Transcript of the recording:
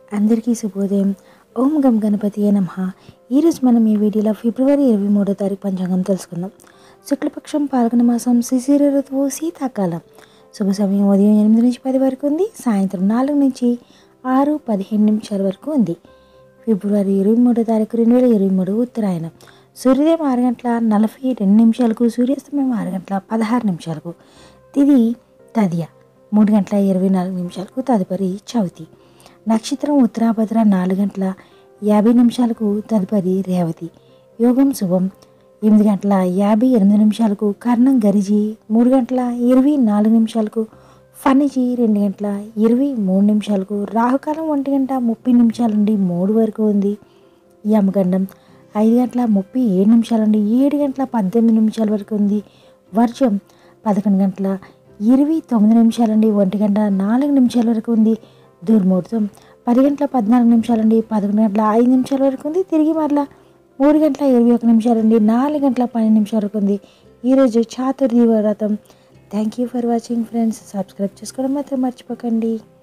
అందరికీ శుభోదయం ఓం గం గణపతి నమ ఈరోజు మనం ఈ వీడియోలో ఫిబ్రవరి ఇరవై మూడో తారీఖు పంచాంగం తెలుసుకుందాం శుక్లపక్షం పాల్గొన మాసం శిశిర ఋతువు శీతాకాలం శుభ సమయం ఉదయం ఎనిమిది నుంచి పది వరకు ఉంది సాయంత్రం నాలుగు నుంచి ఆరు పదిహేను నిమిషాల వరకు ఉంది ఫిబ్రవరి ఇరవై మూడో తారీఖు రెండు వేల ఇరవై మూడు ఉత్తరాయణం సూర్యోదయం ఆరు గంటల నలభై రెండు నిమిషాలకు సూర్యాస్తమయం ఆరు గంటల పదహారు నిమిషాలకు తిది తదియ మూడు గంటల ఇరవై నాలుగు నిమిషాలకు తదుపరి చవితి నక్షత్రం ఉత్తరాభద్ర నాలుగు గంటల యాభై నిమిషాలకు తదుపరి రేవతి యోగం శుభం ఎనిమిది గంటల యాభై ఎనిమిది నిమిషాలకు కర్ణం గరిజి మూడు గంటల ఇరవై నాలుగు నిమిషాలకు ఫణిజి రెండు గంటల ఇరవై మూడు నిమిషాలకు రాహుకాలం ఒంటి గంట ముప్పై నిమిషాల నుండి మూడు వరకు ఉంది యమగండం ఐదు గంటల ముప్పై ఏడు నిమిషాల నుండి ఏడు గంటల పద్దెనిమిది నిమిషాల వరకు ఉంది వర్షం పదకొండు గంటల ఇరవై తొమ్మిది నిమిషాల నుండి ఒంటి గంట నాలుగు నిమిషాల వరకు ఉంది దుర్ముహూర్తం పది గంటల పద్నాలుగు నిమిషాల నుండి పదకొండు గంటల ఐదు నిమిషాల వరకు ఉంది తిరిగి మరలా మూడు గంటల ఇరవై ఒక నిమిషాల నుండి నాలుగు గంటల పన్నెండు నిమిషాల వరకు ఉంది ఈరోజు చాతుర్థి వ్రతం thank you for watching friends subscribe చేసుకోవడం మాత్రం మర్చిపోకండి